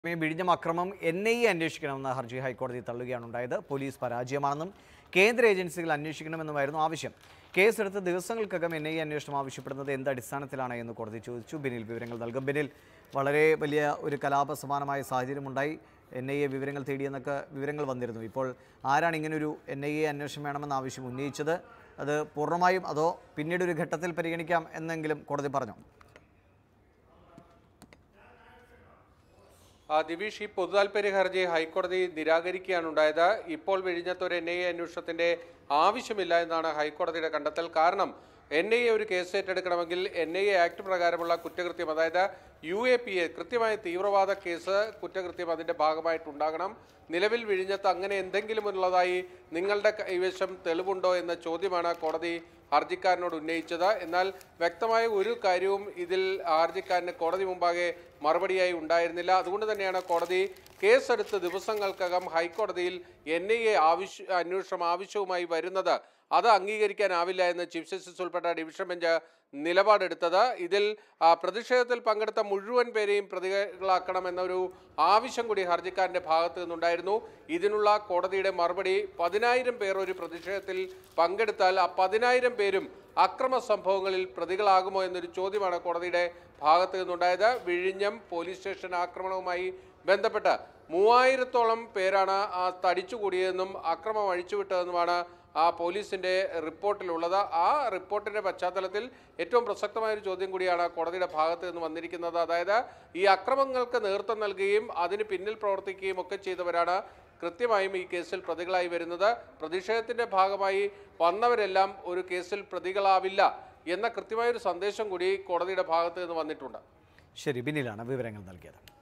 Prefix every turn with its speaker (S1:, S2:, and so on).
S1: സമയം വിഴിഞ്ഞം അക്രമം എൻ ഐ എ അന്വേഷിക്കണമെന്ന ഹർജി ഹൈക്കോടതി തള്ളുകയാണ് ഉണ്ടായത് പോലീസ് പരാജയമാണെന്നും കേന്ദ്ര ഏജൻസികൾ അന്വേഷിക്കണമെന്നുമായിരുന്നു ആവശ്യം കേസെടുത്ത് ദിവസങ്ങൾക്കകം എൻ ഐ എ അന്വേഷണം ആവശ്യപ്പെടുന്നത് എന്ത് അടിസ്ഥാനത്തിലാണ് എന്ന് കോടതി ചോദിച്ചു ബിനിൽ വിവരങ്ങൾ നൽകും ബിനിൽ വളരെ വലിയ ഒരു കലാപ സമാനമായ സാഹചര്യമുണ്ടായി എൻ ഐ എ വിവരങ്ങൾ തേടിയെന്നൊക്കെ വിവരങ്ങൾ വന്നിരുന്നു ഇപ്പോൾ ആരാണ് ഇങ്ങനൊരു എൻ ഐ എ അന്വേഷണം വേണമെന്ന ആവശ്യം ഉന്നയിച്ചത് അത് പൂർണ്ണമായും അതോ പിന്നീട് ഒരു ഘട്ടത്തിൽ പരിഗണിക്കാം എന്നെങ്കിലും കോടതി പറഞ്ഞു
S2: ആ, ദിവിഷ് ഈ പൊതുതാൽപര്യ ഹർജി ഹൈക്കോടതി നിരാകരിക്കുകയാണ് ഉണ്ടായത് ഇപ്പോൾ വിഴിഞ്ഞത്ത് ഒരു എൻ ഐ എ അന്വേഷണത്തിന്റെ ആവശ്യമില്ല എന്നാണ് ഹൈക്കോടതിയുടെ കണ്ടെത്തൽ കാരണം എൻ ഐ എ ഒരു കേസ് ഏറ്റെടുക്കണമെങ്കിൽ എൻ ഐ എ ആക്ട് പ്രകാരമുള്ള കുറ്റകൃത്യം അതായത് യു എ പി എ കൃത്യമായ തീവ്രവാദ കേസ് കുറ്റകൃത്യം അതിന്റെ ഭാഗമായിട്ടുണ്ടാകണം നിലവിൽ വിഴിഞ്ഞത്ത് അങ്ങനെ എന്തെങ്കിലും ഉള്ളതായി നിങ്ങളുടെ കൈവശം തെളിവുണ്ടോ എന്ന ചോദ്യമാണ് കോടതി ഹർജിക്കാരനോട് ഉന്നയിച്ചത് എന്നാൽ വ്യക്തമായ ഒരു കാര്യവും ഇതിൽ ഹർജിക്കാരന് കോടതി മുമ്പാകെ മറുപടിയായി ഉണ്ടായിരുന്നില്ല അതുകൊണ്ട് തന്നെയാണ് കോടതി കേസെടുത്ത് ദിവസങ്ങൾക്കകം ഹൈക്കോടതിയിൽ എൻ ഐ എ ആവശ്യ അന്വേഷണം ആവശ്യവുമായി വരുന്നത് അത് അംഗീകരിക്കാനാവില്ല എന്ന് ചീഫ് ജസ്റ്റിസ് ഉൾപ്പെട്ട ഡിവിഷൻ ബെഞ്ച് നിലപാടെടുത്തത് ഇതിൽ ആ, പ്രതിഷേധത്തിൽ പങ്കെടുത്ത മുഴുവൻ പേരെയും പ്രതികളാക്കണം എന്നൊരു ആവശ്യം കൂടി ഹർജിക്കാരന്റെ ഭാഗത്ത് നിന്നുണ്ടായിരുന്നു ഇതിനുള്ള കോടതിയുടെ മറുപടി പതിനായിരം പേർ ഒരു പ്രതിഷേധത്തിൽ പങ്കെടുത്താൽ ആ പതിനായിരം പേരും അക്രമ സംഭവങ്ങളിൽ പ്രതികളാകുമോ എന്നൊരു ചോദ്യമാണ് കോടതിയുടെ ഭാഗത്ത് നിന്നുണ്ടായത് വിഴിഞ്ഞം പോലീസ് സ്റ്റേഷൻ ആക്രമണവുമായി ബന്ധപ്പെട്ട് മൂവായിരത്തോളം പേരാണ് ആ തടിച്ചുകൂടിയതെന്നും അക്രമം അഴിച്ചുവിട്ടതെന്നുമാണ് ആ പോലീസിന്റെ റിപ്പോർട്ടിലുള്ളത് ആ റിപ്പോർട്ടിന്റെ പശ്ചാത്തലത്തിൽ ഏറ്റവും പ്രസക്തമായ ഒരു ചോദ്യം കൂടിയാണ് കോടതിയുടെ ഭാഗത്ത് നിന്ന് വന്നിരിക്കുന്നത് അതായത് ഈ അക്രമങ്ങൾക്ക് നേതൃത്വം നൽകുകയും അതിന് പിന്നിൽ പ്രവർത്തിക്കുകയും ഒക്കെ ചെയ്തവരാണ് കൃത്യമായും ഈ കേസിൽ പ്രതികളായി വരുന്നത് പ്രതിഷേധത്തിന്റെ ഭാഗമായി വന്നവരെല്ലാം ഒരു കേസിൽ പ്രതികളാവില്ല എന്ന കൃത്യമായ ഒരു സന്ദേശം കൂടി കോടതിയുടെ ഭാഗത്ത് നിന്ന് വന്നിട്ടുണ്ട്
S1: ശരി ബിനിലാണ് വിവരങ്ങൾ നൽകിയത്